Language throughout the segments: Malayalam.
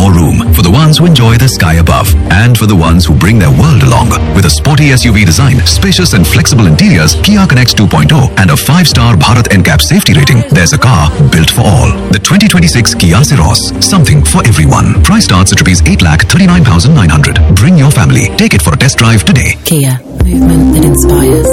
more room for the ones who enjoy the sky above and for the ones who bring their world along. With a sporty SUV design, spacious and flexible interiors, Kia Connects 2.0, and a 5-star Bharat NCAP safety rating, there's a car built for all. The 2026 Kia Ceros, something for everyone. Price starts at rupees 8,39,900. Bring your family. Take it for a test drive today. Kia, movement that inspires.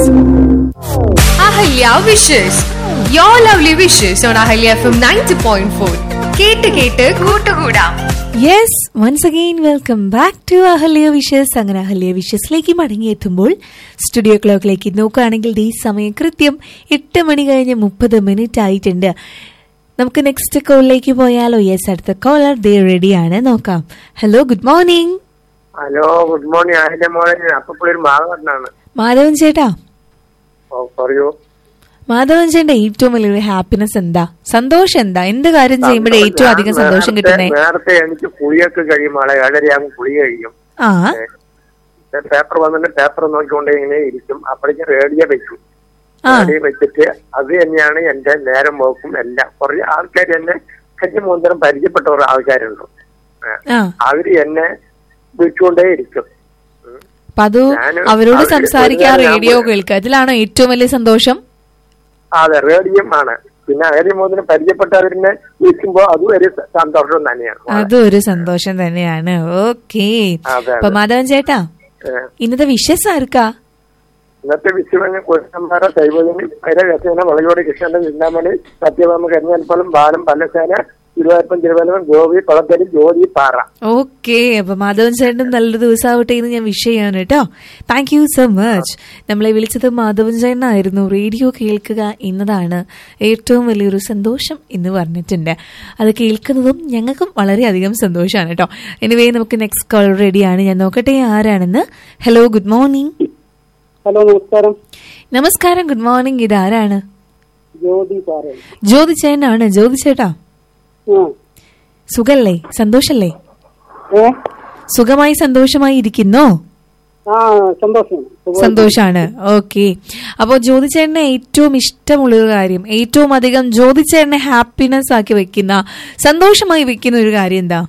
Ahalya wishes your lovely wishes on Ahalya F M ninety point four കേട്ട് കേട്ട് കൂട്ടുകൂടാം yes once again welcome back to Ahalya wishes അങ്ങനെ അഹല്യ വിഷസിലേക്ക് മടങ്ങിയെത്തുമ്പോൾ സ്റ്റുഡിയോ ക്ലോക്കിലേക്ക് നോക്കുകയാണെങ്കിൽ ഈ സമയം കൃത്യം എട്ട് മണി കഴിഞ്ഞ് മുപ്പത് മിനിറ്റ് ആയിട്ടുണ്ട് നമുക്ക് നെക്സ്റ്റ് കോളിലേക്ക് പോയാലോ യെസ് അടുത്ത കോളർ ദേ റെഡിയാണ് നോക്കാം hello good morning hello good morning ആയിരം മോളെ ഞാൻ അപ്പപ്പോഴൊരു ഒരു മാധവനാണ് മാധവൻ ചേട്ടാ ഓ പറയൂ മാധവൻ ചേട്ടന്റെ ഏറ്റവും വലിയൊരു ഹാപ്പിനെസ് എന്താ സന്തോഷം എന്താ എന്ത് കാര്യം ചെയ്യുമ്പോഴേ ഏറ്റവും അധികം സന്തോഷം നേരത്തെ- കിട്ടുന്നേ നേരത്തെ എനിക്ക് കുളിയൊക്കെ കഴിയും മോളെ ഏഴരയാകും കുളി കഴിയും ആ പേപ്പർ വന്നിട്ട് പേപ്പർ നോക്കിക്കൊണ്ട് ഇങ്ങനെ ഇരിക്കും അപ്പോഴേക്കും റേഡിയോ വെക്കും ആ. റേഡിയോ വെച്ചിട്ട് അത് തന്നെയാണ് എന്റെ നേരം പോക്കും എല്ലാം കുറെ ആൾക്കാർ എന്നെ കഞ്ഞിമൂന്തരം പരിചയപ്പെട്ട ഒരു ആൾക്കാരുണ്ട് ഏ. ആ അവര് എന്നെ വിളിച്ചുകൊണ്ടേ ഇരിക്കും അപ്പൊ അത് ഞാന് അവരോട് അവര് സംസാരിക്കുക ഒരു നേരം റേഡിയോ ഞാൻ കേൾക്കുക അതിലാണോ ഏറ്റവും വലിയ സന്തോഷം അതെ റേഡിയം ആണ് പിന്നെ റേഡിയോ മുതൽ പരിചയപ്പെട്ടവരിനെ വിളിക്കുമ്പോ അതും ഒരു സന്തോഷം തന്നെയാണ് മോളെ. അതും ഒരു സന്തോഷം തന്നെയാണ് ഓക്കേ അതെ, അപ്പൊ അതെ. മാധവൻ ചേട്ടാ ഏ. ഇന്നത്തെ വിഷസ് ആർക്കാ ഇന്നത്തെ വിശ്വന് കുശന്മാര ശൈവജനി ഭൈരവ്യസന വളയോട് കൃഷ്ണന്റെ ചിന്താമണി സത്യഭാമ കരിഞ്ഞാൽപ്പലം ബാലം പല്ലസേന തിരുവാരപ്പൻ തിരുവനന്തപുരം ഗോപി പളത്തരി ജ്യോതി പാറ ഓക്കെ അപ്പൊ മാധവൻ ചേട്ടൻ നല്ലൊരു ദിവസമാവട്ടെ എന്ന് ഞാൻ വിഷ് ചെയ്യാണ് കേട്ടോ താങ്ക് യു സോ മച്ച് നമ്മളെ വിളിച്ചത് മാധവൻ ചേട്ടനായിരുന്നു റേഡിയോ കേൾക്കുക എന്നതാണ് ഏറ്റവും വലിയൊരു സന്തോഷം എന്ന് പറഞ്ഞിട്ടുണ്ട് അത് കേൾക്കുന്നതും ഞങ്ങൾക്കും വളരെയധികം സന്തോഷമാണ് കേട്ടോ എനിവേ നമുക്ക് നെക്സ്റ്റ് കോൾ റെഡിയാണ് ഞാൻ നോക്കട്ടെ ആരാണെന്ന് ഹലോ ഗുഡ് മോർണിംഗ് ഹലോ നമസ്കാരം നമസ്കാരം ഗുഡ് മോർണിംഗ് ഇത് ആരാണ് ജ്യോതി പാറ ജ്യോതി ചേട്ടനാണ് ജ്യോതി ചേട്ടാ സുഖല്ലേ സന്തോഷല്ലേ സുഖമായി സന്തോഷമായി ഇരിക്കുന്നോ ആ സന്തോഷം സന്തോഷാണ് ഓക്കെ അപ്പോ ജ്യോതിച്ചേട്ടനെ ഏറ്റവും ഇഷ്ടമുള്ളൊരു കാര്യം ഏറ്റവും അധികം ജ്യോതിച്ചേട്ടനെ ഹാപ്പിനെസ് ആക്കി വെക്കുന്ന സന്തോഷമായി വെക്കുന്ന ഒരു കാര്യം എന്താ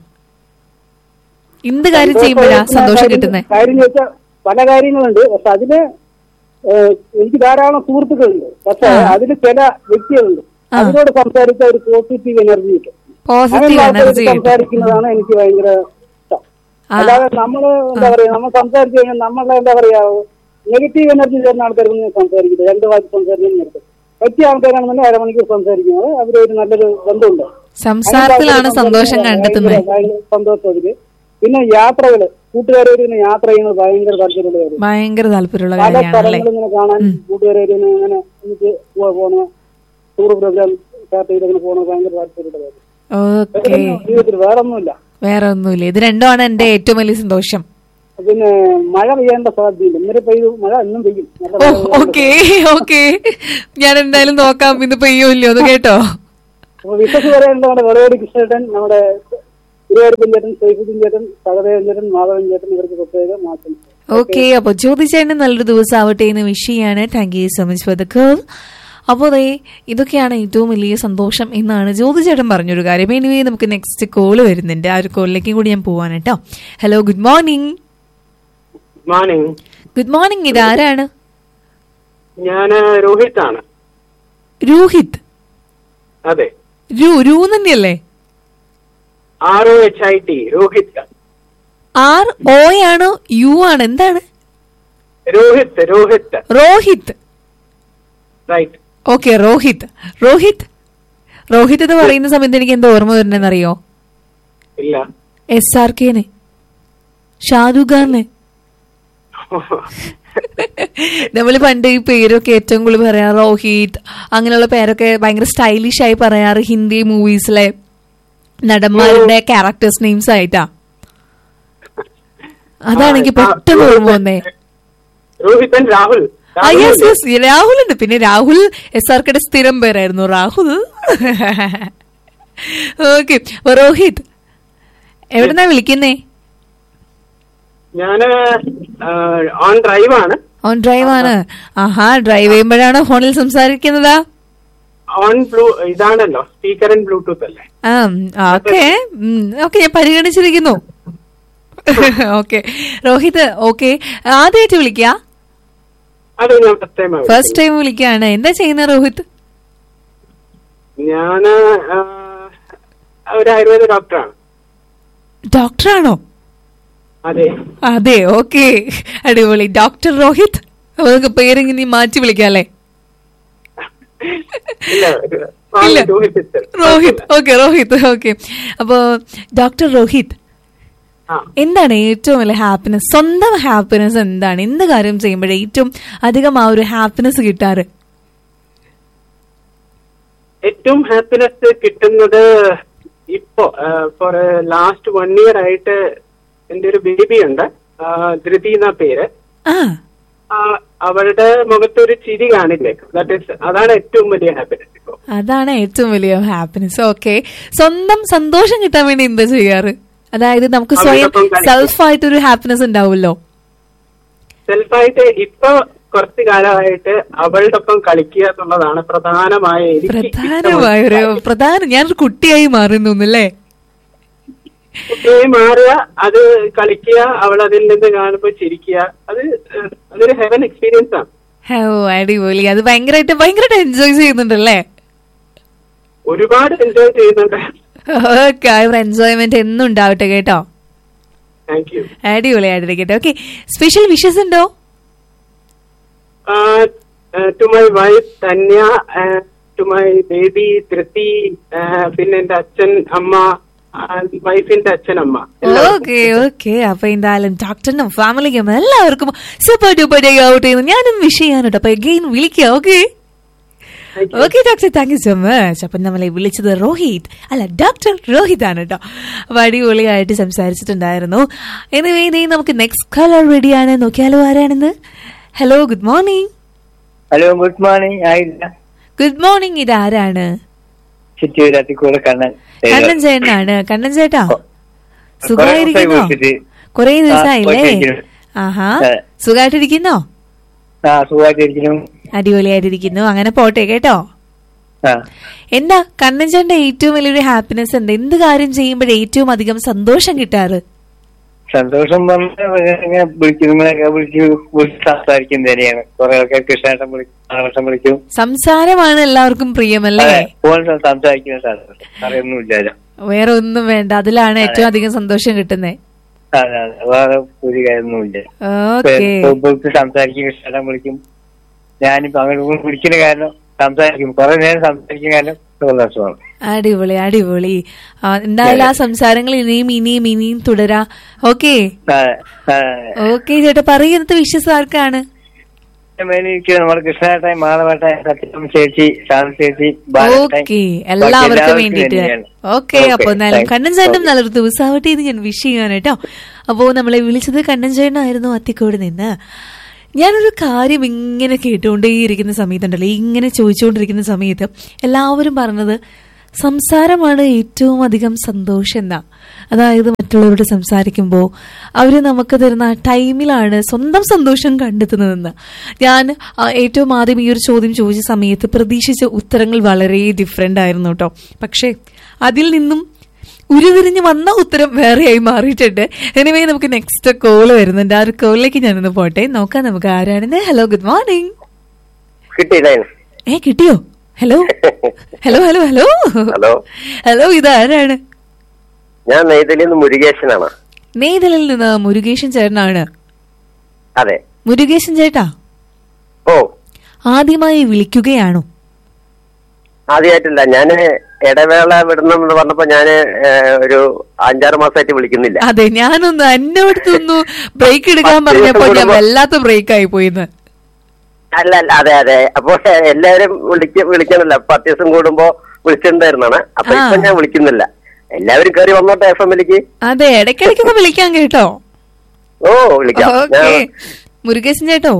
എന്ത് കാര്യം ചെയ്യുമ്പോഴാ സന്തോഷം കിട്ടുന്നത് കാര്യം ചോദിച്ചാൽ പല കാര്യങ്ങളുണ്ട് പക്ഷെ അതില് ഏഹ്, എനിക്ക് ധാരാളം സുഹൃത്തുക്കളുണ്ട് പക്ഷെ അതിൽ ചില വ്യക്തികളുണ്ട് അതിനോട് സംസാരിച്ച ഒരു പോസിറ്റീവ് എനർജി കിട്ടും പോസിറ്റീവ് അങ്ങനെയുള്ള ആൾക്കാരോട് എനർജി കിട്ടും സംസാരിക്കുന്നതാണ് എനിക്ക് ഭയങ്കര ഇഷ്ടം ആ. അല്ലാതെ നമ്മള് എന്താ പറയാ നമ്മൾ സംസാരിച്ചു കഴിഞ്ഞാൽ നമ്മളെ എന്താ പറയാ നെഗറ്റീവ് എനർജി തരുന്ന ആൾക്കാരൊന്നും ഞാൻ സംസാരിക്കില്ല രണ്ട് വാക്ക് സംസാരിക്കാൻ നിർത്തും പറ്റിയ ആൾക്കാരാണെന്നുണ്ടെങ്കിൽ അരമണിക്കൂർ സംസാരിക്കുന്നത് അവരൊരു നല്ലൊരു ബന്ധമുണ്ട് സംസാരത്തിലാണ് സന്തോഷം കണ്ടെത്തുന്നത് ഭയങ്കര- ഭയങ്കര സന്തോഷം അതില് പിന്നെ യാത്രകള് കൂട്ടുകാരോട് ഇങ്ങനെ യാത്ര ചെയ്യുന്നത് ഭയങ്കര താല്പര്യമുള്ള കാര്യം ഭയങ്കര താല്പര്യമുള്ള പല കാര്യമാണല്ലേ സ്ഥലങ്ങളും ഇങ്ങനെ കാണാൻ കൂട്ടുകാരോട് ഇങ്ങനെ എനിക്ക് പോ- പോണ ടൂർ പ്രോഗ്രാം സ്റ്റാർട്ട് ചെയ്ത് അങ്ങനെ പോണ ഭയങ്കര താല്പര്യമുള്ള കാര്യം ഓക്കെ വേറെ ജീവിതത്തിൽ വേറെ ഒന്നുമില്ല വേറെ ഒന്നുമില്ല ഇത് രണ്ടുമാണ് എന്റെ ഏറ്റവും വലിയ സന്തോഷം പിന്നെ മഴ പെയ്യേണ്ട സാധ്യതയില്ല ഇന്നലെ പെയ്തു മഴ ഇന്നും പെയ്യും നല്ല ഓ മഴ പെയ്യേണ്ട ഓക്കെ ഓക്കെ ഞാൻ എന്തായാലും നോക്കാം ഇന്ന് പെയ്യൂല്ലോ അത് കേട്ടോ അപ്പൊ വിശ്വസ് പറയാനുണ്ട് നമ്മുടെ വെളയോടി കൃഷ്ണേട്ടൻ നമ്മുടെ തിരുവാരൂപ്പൻ ചേട്ടൻ സൈഫുദ്ദീൻ ചേട്ടൻ സഹദേവൻ ചേട്ടൻ മാധവൻ ചേട്ടൻ ഇവർക്ക് പ്രത്യേക മാറ്റം ഓക്കെ അപ്പൊ ജ്യോതിച്ചേട്ടൻ നല്ലൊരു ദിവസം ആവട്ടെ എന്ന് വിഷ് ചെയ്യാണ് thank you so much for the call അപ്പോൾ ദേ ഇതൊക്കെയാണ് ഏറ്റവും വലിയ സന്തോഷം എന്നാണ് ജ്യോതിചേട്ടൻ പറഞ്ഞൊരു കാര്യം എനിവേ നമുക്ക് നെക്സ്റ്റ് കോള് വരുന്നുണ്ട് ആ ഒരു കോളിലേക്കും കൂടി ഞാൻ പോവാണ് കേട്ടോ hello good morning morning good morning ഇത് ആരാണ് ഞാൻ രോഹിത് ആണ് രോഹിത് അതെ രു രു തന്നെയല്ലേ R O H I T Rohit R O ആണോ യു ആണ് എന്താണ് രോഹിത് രോഹിത് രോഹിത് റൈറ്റ് ഓക്കെ രോഹിത് രോഹിത് രോഹിത് എന്ന് പറയുന്ന സമയത്ത് എനിക്ക് എന്താ ഓർമ്മ വരുന്നതെന്ന് അറിയോ ഇല്ല എസ് ആർ കെന് ഷാരൂഖ് ഖാന് നമ്മൾ പണ്ട് ഈ പേരൊക്കെ ഏറ്റവും കൂടുതൽ പറയാ രോഹിത് അങ്ങനെയുള്ള പേരൊക്കെ ഭയങ്കര സ്റ്റൈലിഷ് ആയി പറയാറ് ഹിന്ദി മൂവീസിലെ നടന്മാരുടെ ക്യാരക്ടേഴ്സ് നെയിംസ് ആയിട്ടാ അതാണ് എനിക്ക് പെട്ടെന്ന് ഓർമ്മ വന്നേ രോഹിതൻ രാഹുൽ ആ യെസ് യെസ് രാഹുൽ ഉണ്ട് പിന്നെ രാഹുൽ എസ് ആർ കെയുടെ സ്ഥിരം പേരായിരുന്നു രാഹുൽ ഓക്കെ രോഹിത് എവിടുന്നാ വിളിക്കുന്നേ ഞാന് ഓൺ ഡ്രൈവ് ആണ് ഓൺ ഡ്രൈവ് ആണ് ആഹാ ഡ്രൈവ് ചെയ്യുമ്പോഴാണോ ഫോണിൽ സംസാരിക്കുന്നതാ ഓൺ ബ്ലൂ ഇതാണല്ലോ സ്പീക്കർ ആൻഡ് ബ്ലൂടൂത്ത് അല്ലേ ആ ഓക്കെ ഓക്കെ ഞാൻ പരിഗണിച്ചിരിക്കുന്നു ഓക്കെ രോഹിത് ഓക്കെ ആദ്യമായിട്ട് വിളിക്ക അത് ഞാൻ ഫസ്റ്റ് ടൈം ഫസ്റ്റ് ടൈം വിളിക്കാണ് എന്താ ചെയ്യുന്ന രോഹിത് ഞാന് ആ, ഒരു ആയുർവേദ ഡോക്ടറാണ് ഡോക്ടറാണോ അതെ അതെ ഓക്കെ അടിപൊളി ഡോക്ടർ രോഹിത് അപ്പൊ നമുക്ക് പേരെങ്ങനെ മാറ്റി വിളിക്കാം അല്ലേ ഇല്ല ഇല്ല. Rohit sister. Rohit okay Rohit okay അപ്പോ ഡോക്ടർ രോഹിത് ആ എന്താണ് ഏറ്റവും വലിയ ഹാപ്പിനെസ് സ്വന്തം ഹാപ്പിനെസ് എന്താണ് എന്ത് കാര്യം ചെയ്യുമ്പോഴേ ഏറ്റവും അധികം ആ ഒരു ഹാപ്പിനെസ് കിട്ടാറ് ഏറ്റവും ഹാപ്പിനെസ് കിട്ടുന്നത് ഇപ്പോ ഫോർ ലാസ്റ്റ് വൺ ഇയർ ആയിട്ട് എന്റെ ഒരു ബേബി ഉണ്ട് ആ, ധൃതി എന്ന പേര് ആ ആ, അവളുടെ മുഖത്ത് ഒരു ചിരി കാണില്ലേ ദാറ്റ് ഇസ് അതാണ് ഏറ്റവും വലിയ ഹാപ്പിനെസ് ഇപ്പോ അതാണ് ഏറ്റവും വലിയ ഹാപ്പിനെസ് ഓക്കെ സ്വന്തം സന്തോഷം കിട്ടാൻ വേണ്ടി എന്താ ചെയ്യാറ് അതായത് നമുക്ക് സ്വയം അവരോടൊപ്പം കളിക്കും. സെൽഫായിട്ടൊരു ഹാപ്പിനെസ് ഉണ്ടാവുമല്ലോ സെൽഫായിട്ട് ഇപ്പൊ കുറച്ചു കാലമായിട്ട് അവളുടെ ഒപ്പം കളിക്കുക എന്നുള്ളതാണ് പ്രധാനമായ എനിക്ക് പ്രധാനമായ ഒരു ഇഷ്ടമുള്ള പ്രധാന ഞാനൊരു കുട്ടിയായി മാറുന്നു അല്ലേ കുട്ടിയായി മാറുക അത് കളിക്കുക അവൾ അതിൽ നിന്ന് കാണുമ്പോൾ ചിരിക്കുക അത് ഏഹ്, അതൊരു ഹെവൻ എക്സ്പീരിയൻസ് ആണ് ഓ അടിപൊളി അത് ഭയങ്കരമായിട്ട് ഭയങ്കരമായിട്ട് എൻജോയ് ചെയ്യുന്നുണ്ടല്ലേ ഒരുപാട് എൻജോയ് ചെയ്യുന്നുണ്ട് ഓക്കെ ആ ഒരു എൻജോയ്മെന്റ് എന്നും ഉണ്ടാവട്ടെ കേട്ടോ താങ്ക് യു അടിപൊളിയായിട്ടിരിക്കട്ടെ ഓക്കെ സ്പെഷ്യൽ വിഷസ് ഉണ്ടോ to my wife Dhanya to my baby Dhriti പിന്നെ എന്റെ അച്ഛൻ അമ്മ വൈഫിന്റെ അച്ഛൻ അമ്മ എല്ലാവർക്കും. ഓക്കെ ഓക്കെ അപ്പൊ എന്തായാലും ഡോക്ടറിനും ഫാമിലിക്കും എല്ലാവർക്കും സൂപ്പർ ഡൂപ്പർ ഡേ ഔട്ട് ചെയ്യുന്നു ഞാനും വിഷ് ചെയ്യാനുണ്ട് അപ്പൊ എഗെയിൻ വിളിക്കുക okay Thank you. Okay doctor thank you so much അപ്പൊ നമ്മളെ വിളിച്ചത് രോഹിത് അല്ല ഡോക്ടർ രോഹിത് ആണ് കേട്ടോ അപ്പൊ അടിപൊളിയായിട്ട് സംസാരിച്ചിട്ടുണ്ടായിരുന്നു എനിവേ ഇനി നമുക്ക് നെക്സ്റ്റ് കളർ റെഡിയാണ് നോക്കിയാലോ ആരാണെന്ന് hello good morning hello good morning ആയില്ല ഗുഡ് മോർണിംഗ് ഇത് ആരാണ് ചുറ്റൂരത്തിക്കൂടെ കണ്ണൻ കണ്ണൻ ചേട്ടനാണ് കണ്ണൻ ചേട്ടാ കൊ- സുഖമായിരിക്കുന്നോ കുറേ ദിവസമായി വിളിച്ചിട്ട്. കൊറേ ആ, ദിവസമായില്ലേ സുഖമായിട്ടിരിക്കുന്നു. ആഹാ അതെ. സുഖമായിട്ടിരിക്കുന്നോ ആ സുഖമായിട്ടിരിക്കുന്നു അടിപൊളിയായിട്ടിരിക്കുന്നു അങ്ങനെ പോട്ടെ കേട്ടോ ആ എന്താ കണ്ണൻ ചേട്ടന്റെ ഏറ്റവും വലിയൊരു ഹാപ്പിനെസ് എന്താ എന്ത് കാര്യം ചെയ്യുമ്പോഴേ ഏറ്റവും അധികം സന്തോഷം കിട്ടാറ് സന്തോഷം പറഞ്ഞാൽ ഇങ്ങനെ വിളിക്കും നിങ്ങളെയൊക്കെ വിളിച്ച് വിളിച്ച് സംസാരിക്കും തന്നെയാണ് കുറെ ആൾക്കാർ കൃഷ്ണേട്ടൻ വിളിക്കും നാളേട്ടൻ വിളിക്കും സംസാരമാണ് എല്ലാവർക്കും പ്രിയമല്ലേ അതെ ഫോൺ സംസാരിക്കുന്ന സന്തോഷം അറിയൊന്നുമില്ലല്ലോ വേറെ ഒന്നും വേണ്ട അതിലാണ് ഏറ്റവും അധികം സന്തോഷം കിട്ടുന്നത് അതെ അതെ വേറെ ഒരു കാര്യമൊന്നുമില്ല ഓക്കെ ഇപ്പൊ വിളിച്ച് സംസാരിക്കും കൃഷ്ണേട്ടൻ വിളിക്കും ഞാനിപ്പോ അങ്ങോട്ട് വിളിക്കുന്ന കാരണം സംസാരിക്കും കുറെ നേരം സംസാരിക്കുന്ന കാരണം സന്തോഷമാണ് അടിപൊളി അടിപൊളി ആ, എന്തായാലും ആ സംസാരങ്ങൾ ഇനിയും ഇനിയും ഇനിയും തുടരാ ഓക്കെ അതെ അതെ ഓക്കെ ചേട്ടാ പറയുന്നത് വിശ്വസ് ആർക്കാണ് എനിക്ക് നമ്മുടെ കൃഷ്ണേട്ടായി മാളവേട്ടായി സത്യം ചേച്ചി ശാന്ത ചേച്ചി ബാലട്ടായി, ഓക്കെ ബാക്കി എല്ലാവർക്കും വേണ്ടിയിട്ട് വേണ്ടിയാണ്. ഓക്കെ Okay, അപ്പൊ എന്നാലും thanks. കണ്ണൻ ചേട്ടനും Okay. നല്ലൊരു ദിവസമാവട്ടെ എന്ന് ഞാൻ വിഷ് ചെയ്യാൻ കേട്ടോ അപ്പോ നമ്മളെ വിളിച്ചത് കണ്ണൻ ചേട്ടനായിരുന്നു അത്തിക്കോട് നിന്ന് ഞാനൊരു കാര്യം ഇങ്ങനെ കേട്ടുകൊണ്ടേയിരിക്കുന്ന സമയത്തുണ്ടല്ലോ ഇങ്ങനെ ചോദിച്ചുകൊണ്ടിരിക്കുന്ന സമയത്ത് എല്ലാവരും പറഞ്ഞത് സംസാരമാണ് ഏറ്റവും അധികം സന്തോഷം എന്നാ അതായത് മറ്റുള്ളവരോട് സംസാരിക്കുമ്പോൾ അവർ നമുക്ക് തരുന്ന ആ ടൈമിലാണ് സ്വന്തം സന്തോഷം കണ്ടെത്തുന്നതെന്ന് ഞാൻ ആ, ഏറ്റവും ആദ്യം ഈ ഒരു ചോദ്യം ചോദിച്ച സമയത്ത് പ്രതീക്ഷിച്ച ഉത്തരങ്ങൾ വളരെ ഡിഫറെൻ്റ് ആയിരുന്നു കേട്ടോ പക്ഷേ അതിൽ നിന്നും ഉരുതിരിഞ്ഞ് വന്ന ഉത്തരം വേറെയായി മാറിയിട്ടുണ്ട് എനിവേ നമുക്ക് നെക്സ്റ്റ് കോള് വരുന്നുണ്ട് ആ ഒരു കോളിലേക്ക് ഞാനൊന്ന് പോട്ടെ നോക്കാം നമുക്ക് ആരാണെന്ന് ഹലോ ഗുഡ് മോർണിംഗ് കിട്ടിയില്ലായിരുന്നു ഏ കിട്ടിയോ hello hello hello hello hello hello ഇതാരാണ് ഞാൻ നെയ്തലിൽ നിന്ന് മുരുകേശനാണ് നെയ്തലിൽ നിന്ന് മുരുകേശൻ ചേട്ടനാണ് അതെ മുരുകേശൻ ചേട്ടാ ഓ ആദ്യമായി വിളിക്കുകയാണോ ആദ്യമായിട്ടില്ല ഞാന് ഇടവേള വിടണമെന്ന് പറഞ്ഞപ്പോ ഞാന് ഏഹ്, ഒരു അഞ്ചാറ് മാസമായിട്ട് വിളിക്കുന്നില്ല അതെ ഞാനൊന്ന് എന്നോടത്തൊന്നു ബ്രേക്ക് എടുക്കാൻ പത്ത് പറഞ്ഞപ്പോ ദിവസം ഞാൻ കൂടുമ്പോ- വല്ലാത്ത ബ്രേക്ക് ആയി പോയിന്ന് അല്ല അല്ല അതെ അതെ അപ്പൊ എല്ലാവരും വിളിക്ക വിളിക്കണല്ലോ പത്ത് ദിവസം കൂടുമ്പോ വിളിച്ചിട്ടുണ്ടായിരുന്നാണ് അപ്പൊ ഇപ്പൊ ആ. ഞാൻ വിളിക്കുന്നില്ല എല്ലാവരും കയറി വന്നോട്ടെ എഫ് എമ്മിലേക്ക് അതെ ഇടയ്ക്കിടയ്ക്കൊക്കെ വിളിക്കാൻ കേട്ടോ ഓ വിളിക്കാം ഓക്കെ ഞാൻ- മുരുകേശൻ ചേട്ടോ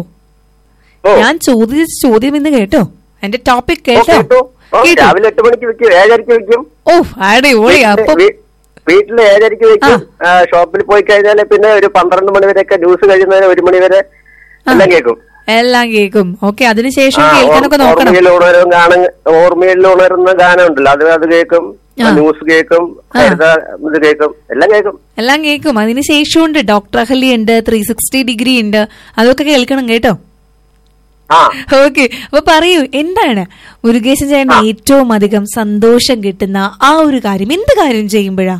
ഓ ഞാൻ ചോദിച്ച ചോദ്യം ഇന്ന് കേട്ടോ എന്റെ ടോപ്പിക് ഓ, കേട്ടോ കേട്ടു. ഓ, കേട്ടോ? രാവിലെ എട്ട് മണിക്ക് വെക്കും ഏഴരക്ക് വെക്കും ഓ അടിപൊളി അപ്പൊ വീ- വീട്ടില് ഏഴരക്ക് വെക്കും ആ, ഷോപ്പിൽ പോയി കഴിഞ്ഞാല് പിന്നെ ഒരു പന്ത്രണ്ട് മണി വരെയൊക്കെ ന്യൂസ് കഴിയുന്നവരെ ഒരു മണി വരെ എല്ലാം കേൾക്കും എല്ലാം കേൾക്കും ഓക്കെ അതിനുശേഷം ആ, കേൾക്കാനൊക്കെ ഓർ- നോക്കണം ഓർമ്മയിൽ ഉണരും ഗാനം ഓർമ്മയിൽ ഉണരുന്ന ഗാനം ഉണ്ടല്ലോ അത് അത് കേൾക്കും ആ. ന്യൂസ് കേൾക്കും ഹരിത ഇത് കേൾക്കും എല്ലാം കേൾക്കും എല്ലാം കേൾക്കും അതിനുശേഷം ഉണ്ട് ഡോക്ടർ അഹല്യ ഉണ്ട് ത്രീ സിക്സ്റ്റി ഡിഗ്രി ഉണ്ട് അതൊക്കെ കേൾക്കണം കേട്ടോ ആ ഓക്കെ അപ്പൊ പറയൂ എന്താണ് മുരുകേശൻ ചേട്ടന് ഏറ്റവും അധികം സന്തോഷം കിട്ടുന്ന ആ ഒരു കാര്യം എന്ത് കാര്യം ചെയ്യുമ്പോഴാ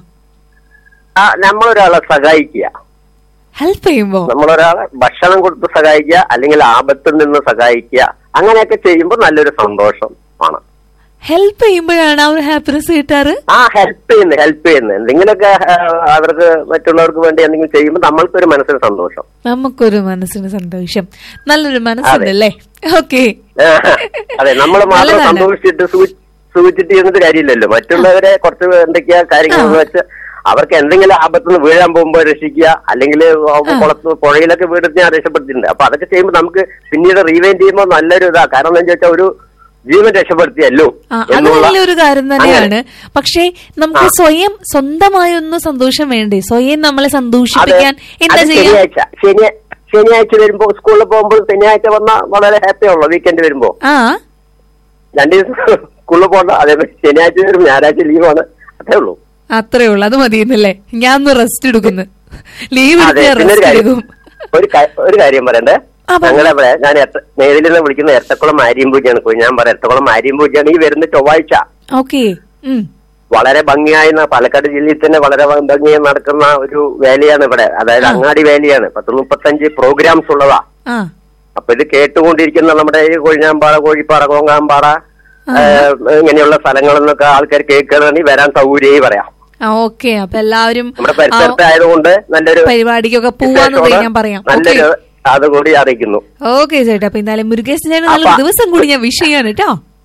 ആ നമ്മളൊരാളെ സഹായിക്കുക ഹെൽപ്പ് ചെയ്യുമ്പോ നമ്മളൊരാളെ ഭക്ഷണം കൊടുത്ത് സഹായിക്കുക അല്ലെങ്കിൽ ആപത്തിൽ നിന്ന് സഹായിക്കുക അങ്ങനെയൊക്കെ ചെയ്യുമ്പോൾ നല്ലൊരു സന്തോഷം ആണ് ഹെൽപ്പ് ചെയ്യുമ്പോഴാണ് ആ ഒരു ഹാപ്പിനെസ് കിട്ടാറ് ആ ഹെൽപ്പ് ചെയ്യുന്നു ഹെൽപ്പ് ചെയ്യുന്നു എന്തെങ്കിലുമൊക്കെ ആ, അവർക്ക് മറ്റുള്ളവർക്ക് വേണ്ടി എന്തെങ്കിലും ചെയ്യുമ്പോൾ നമ്മൾക്കൊരു മനസ്സിന് സന്തോഷം നമുക്കൊരു മനസ്സിന് സന്തോഷം നല്ലൊരു മനസ്സുണ്ടല്ലേ ഓക്കെ ആ, അതെ നമ്മൾ മാത്രം നല്ലതാണ്. സന്തോഷിച്ചിട്ട് സൂചി- സൂചിച്ചിട്ട് ഇരുന്നിട്ട് കാര്യമില്ലല്ലോ മറ്റുള്ളവരെ കുറച്ച് എന്തൊക്കെയാ കാര്യങ്ങൾ എന്ന് വെച്ച് അവർക്ക് എന്തെങ്കിലും ആപത്തുനിന്ന് വീഴാൻ പോകുമ്പോൾ രക്ഷിക്കുക അല്ലെങ്കിൽ കുളത്ത് പുഴയിലൊക്കെ വീണിട്ട് ഞാൻ രക്ഷപ്പെടുത്തിയിട്ടുണ്ട് അപ്പൊ അതൊക്കെ ചെയ്യുമ്പോൾ നമുക്ക് പിന്നീട് റീവൈൻഡ് ചെയ്യുമ്പോൾ നല്ലൊരു ഇതാ കാരണം എന്താ വെച്ചാൽ ഒരു ജീവൻ രക്ഷപ്പെടുത്തിയല്ലോ ആ അത് നല്ലൊരു കാര്യം തന്നെയാണ് പക്ഷേ നമുക്ക് സ്വയം സ്വന്തമായി ഒന്ന് സന്തോഷം വേണ്ടേ സ്വയം നമ്മളെ സന്തോഷിപ്പിക്കാൻ എന്താ ചെയ്യാ ശനിയാഴ്ച ശനി ശനിയാഴ്ച വരുമ്പോ സ്കൂളിൽ പോകുമ്പോൾ ശനിയാഴ്ച വന്ന വളരെ ഹാപ്പി ആണല്ലോ വീക്കെൻഡ് വരുമ്പോ ആ രണ്ടു ദിവസം സ്കൂളിൽ പോകണ്ട അതേപോലെ ശനിയാഴ്ച വരും ഞായറാഴ്ച ലീവാണ് അതേ ഉള്ളൂ അത്രേ ഉള്ളൂ അത് മതിയെന്നല്ലേ ഞാൻ ഒന്ന് റെസ്റ്റ് എടുക്കുന്നു ലീവ് അതെ എടുത്ത് പിന്നെ ഒരു റെസ്റ്റ് കാര്യം എടുക്കും ഒരു കാ- ഒരു കാര്യം പറയണ്ടേ ആ, പറഞ്ഞോ. ഞങ്ങളെ ഇവിടെ ഞാൻ എത്ത- നേരിൽ നിന്ന് വിളിക്കുന്ന എരത്തക്കുളം മാരിയമ്പൂജയാണ് ഞാൻ പറയാം എരത്തക്കുളം മാരിയമ്പൂജയാണ് ഈ വരുന്ന ചൊവ്വാഴ്ച ഓക്കെ വളരെ ഭംഗിയായി ന- പാലക്കാട് ജില്ലയിൽ തന്നെ വളരെ ഭംഗിയായി നടക്കുന്ന ഒരു വേലയാണ് ഇവിടെ അതായത് അങ്ങാടി വേലയാണ് പത്ത് മുപ്പത്തഞ്ച് പ്രോഗ്രാംസ് ഉള്ളതാ ആ അപ്പൊ ഇത് കേട്ടുകൊണ്ടിരിക്കുന്ന നമ്മുടെ ഈ കൊഴിഞ്ഞാമ്പാറ കോഴിപ്പാറ കോങ്ങാമ്പാറ ഏഹ്, ഇങ്ങനെയുള്ള സ്ഥലങ്ങളിൽ നിന്നൊക്കെ ആൾക്കാർ കേൾക്കുകയാണെങ്കിൽ വരാൻ സൗകര്യമായി പറയാം ആ ഓക്കെ അപ്പൊ എല്ലാവരും നമ്മുടെ ആ പരിസരത്ത് ആയതുകൊണ്ട് നല്ലൊരു പരിപാടിക്കൊക്കെ പോവാന്നുള്ളത് വിശേഷമാണ്. ഞാൻ പറയാം ഓക്കെ നല്ലൊരു അതുകൂടി അറിയിക്കുന്നു ഓക്കെ ചേട്ടാ അപ്പൊ എന്തായാലും മുരുകേശൻ ചേട്ടൻ നല്ലൊരു അപ്പൊ- ദിവസം കൂടി ഞാൻ വിഷ് ചെയ്യാണ് കേട്ടോ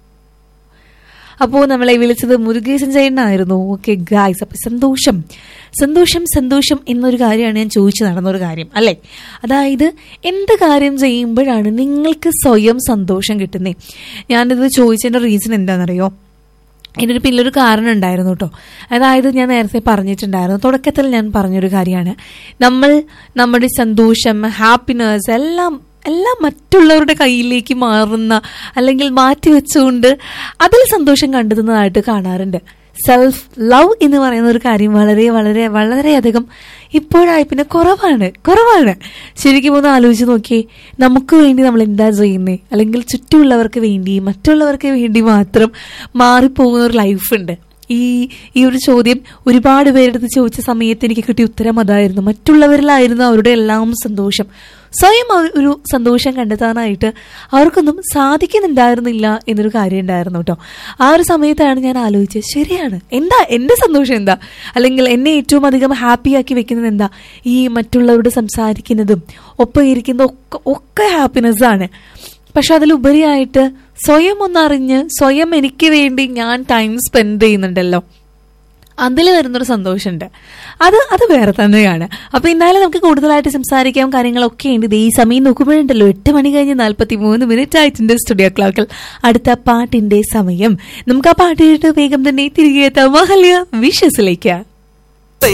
അപ്പോ നമ്മളെ വിളിച്ചത് മുരുകേശൻ ചേട്ടനായിരുന്നു ഓക്കെ ഗായ്സ് അപ്പൊ സന്തോഷം സന്തോഷം സന്തോഷം എന്നൊരു കാര്യമാണ് ഞാൻ ചോദിച്ചു നടന്നൊരു കാര്യം അല്ലെ അതായത് എന്ത് കാര്യം ചെയ്യുമ്പോഴാണ് നിങ്ങൾക്ക് സ്വയം സന്തോഷം കിട്ടുന്നത് ഞാനിത് ചോദിച്ചതിന്റെ റീസൺ എന്താണെന്നറിയോ ഇതിനൊരു പിന്നൊരു കാരണം ഉണ്ടായിരുന്നു കേട്ടോ അതായത് ഞാൻ നേരത്തെ പറഞ്ഞിട്ടുണ്ടായിരുന്നു തുടക്കത്തിൽ ഞാൻ പറഞ്ഞൊരു കാര്യമാണ് നമ്മൾ നമ്മുടെ സന്തോഷം ഹാപ്പിനെസ് എല്ലാം എല്ലാം മറ്റുള്ളവരുടെ കയ്യിലേക്ക് മാറുന്ന അല്ലെങ്കിൽ മാറ്റി വെച്ചുകൊണ്ട് അതിൽ സന്തോഷം കണ്ടെത്തുന്നതായിട്ട് കാണാറുണ്ട് സെൽഫ് ലവ് എന്ന് പറയുന്ന ഒരു കാര്യം വളരെ വളരെ വളരെയധികം ഇപ്പോഴായി പിന്നെ കുറവാണ് കുറവാണ് ശരിക്കും ഒന്ന് ആലോചിച്ച് നോക്കിയേ നമുക്ക് വേണ്ടി നമ്മൾ എന്താ ചെയ്യുന്നത് അല്ലെങ്കിൽ ചുറ്റുമുള്ളവർക്ക് വേണ്ടി മറ്റുള്ളവർക്ക് വേണ്ടി മാത്രം മാറിപ്പോകുന്ന ഒരു ലൈഫുണ്ട് ഈ ഈ ഒരു ചോദ്യം ഒരുപാട് പേരെടുത്ത് ചോദിച്ച സമയത്ത് എനിക്ക് കിട്ടിയ ഉത്തരം അതായിരുന്നു മറ്റുള്ളവരിലായിരുന്നു അവരുടെ എല്ലാം സന്തോഷം സ്വയം അവർ ഒരു സന്തോഷം കണ്ടെത്താനായിട്ട് അവർക്കൊന്നും സാധിക്കുന്നുണ്ടായിരുന്നില്ല എന്നൊരു കാര്യം ഉണ്ടായിരുന്നു കേട്ടോ ആ ഒരു സമയത്താണ് ഞാൻ ആലോചിച്ചത് ശരിയാണ് എന്താ എന്റെ സന്തോഷം എന്താ അല്ലെങ്കിൽ എന്നെ ഏറ്റവും അധികം ഹാപ്പിയാക്കി വെക്കുന്നത് എന്താ ഈ മറ്റുള്ളവരോട് സംസാരിക്കുന്നതും ഒപ്പം ഇരിക്കുന്ന ഒക്കെ ഒക്കെ ഹാപ്പിനെസ് ആണ് പക്ഷെ അതിലുപരിയായിട്ട് സ്വയം ഒന്നറിഞ്ഞ് സ്വയം എനിക്ക് വേണ്ടി ഞാൻ ടൈം സ്പെൻഡ് ചെയ്യുന്നുണ്ടല്ലോ അതിൽ വരുന്നൊരു സന്തോഷമുണ്ട് അത് അത് വേറെ തന്നെയാണ് അപ്പൊ എന്നാലും നമുക്ക് കൂടുതലായിട്ട് സംസാരിക്കാം കാര്യങ്ങളൊക്കെ ഉണ്ട് ദേ ഈ സമയം നോക്കുമ്പോഴുണ്ടല്ലോ എട്ട് മണി കഴിഞ്ഞ് നാല്പത്തി മൂന്ന് മിനിറ്റ് ആയിട്ടുണ്ട് സ്റ്റുഡിയോ ക്ലോക്കിൽ അടുത്ത പാട്ടിന്റെ സമയം നമുക്ക് ആ പാട്ട് കേട്ട് വേഗം തന്നെ തിരികെ എത്താം മഹല്യ വിഷസിലേക്ക്